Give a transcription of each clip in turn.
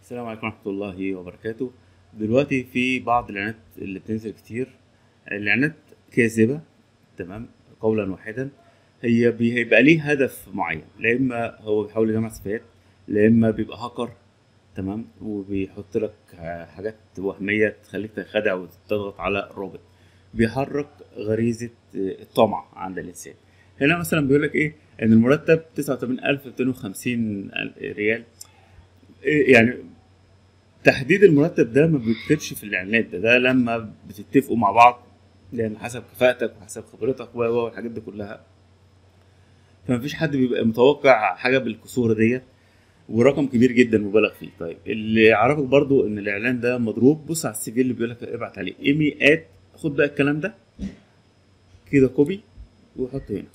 السلام عليكم ورحمة الله وبركاته دلوقتي في بعض الإعلانات اللي بتنزل كتير الإعلانات كاذبة تمام قولا واحدا هي بي- هيبقى ليه هدف معين لا إما هو بيحاول يجمع سفاهات لا إما بيبقى هاكر تمام وبيحط لك ح- حاجات وهمية تخليك تنخدع وتضغط على الرابط بيحرك غريزة الطمع عند الإنسان هنا مثلا بيقول لك إيه إن المرتب 89250 ريال إيه يعني تحديد المرتب ده ما بيكتبش في الاعلانات ده ده لما بتتفقوا مع بعض لان حسب كفاءتك وحسب خبرتك و و والحاجات دي كلها فمفيش حد بيبقى متوقع حاجه بالكسور ديت ورقم كبير جدا مبالغ فيه طيب اللي يعرفك برضو ان الاعلان ده مضروب بص على السي في اللي بيقول لك ابعت عليه ايمي ات خد بقى الكلام ده كده كوبي وحطه هنا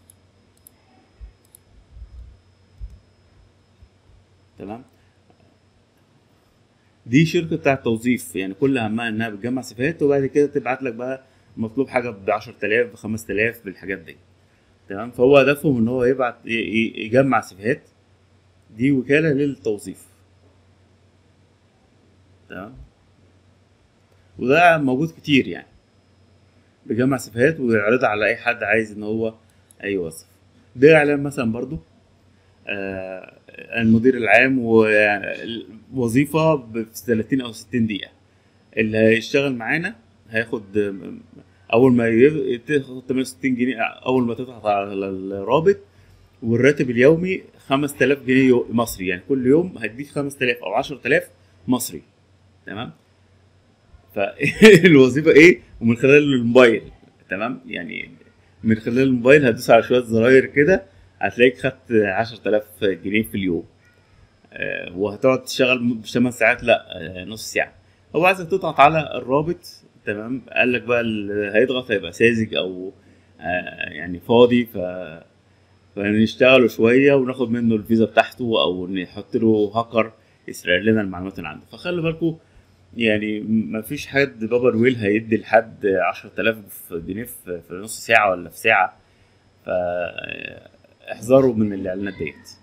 تمام دي شركه بتاعه توظيف يعني كل همها انها بتجمع سيفيهات وبعد كده تبعت لك بقى مطلوب حاجه ب 10000 ب 5000 بالحاجات دي تمام فهو هدفهم ان هو يبعت ي- ي- يجمع سيفيهات دي وكاله للتوظيف تمام وده موجود كتير يعني بيجمع سيفيهات ويعرضها على اي حد عايز ان هو يوظف ده اعلان مثلا برضو آه، المدير العام ووظيفة ب 30 أو 60 دقيقة اللي هيشتغل معانا هياخد آم، أول ما ي- تاخد 68 جنيه أول ما تضغط على الرابط والراتب اليومي 5000 جنيه يو- مصري يعني كل يوم هديك 5000 أو 10000 مصري تمام فالوظيفة إيه ومن خلال الموبايل تمام يعني من خلال الموبايل هتدوس على شوية زراير كده هتلاقيك خدت 10000 جنيه في اليوم آه، وهتقعد تشتغل مش 8 ساعات لا آه، نص ساعه هو عايزك تضغط على الرابط تمام قال لك بقى اللي هيضغط هيبقى ساذج او آه، يعني فاضي ف فنشتغله شويه وناخد منه الفيزا بتاعته او نحط له هاكر يسرق لنا المعلومات اللي عنده فخلي بالكم يعني ما فيش حد بابا نويل هيدي لحد 10000 جنيه في في نص ساعه ولا في ساعه فاحذروا من الاعلانات ديت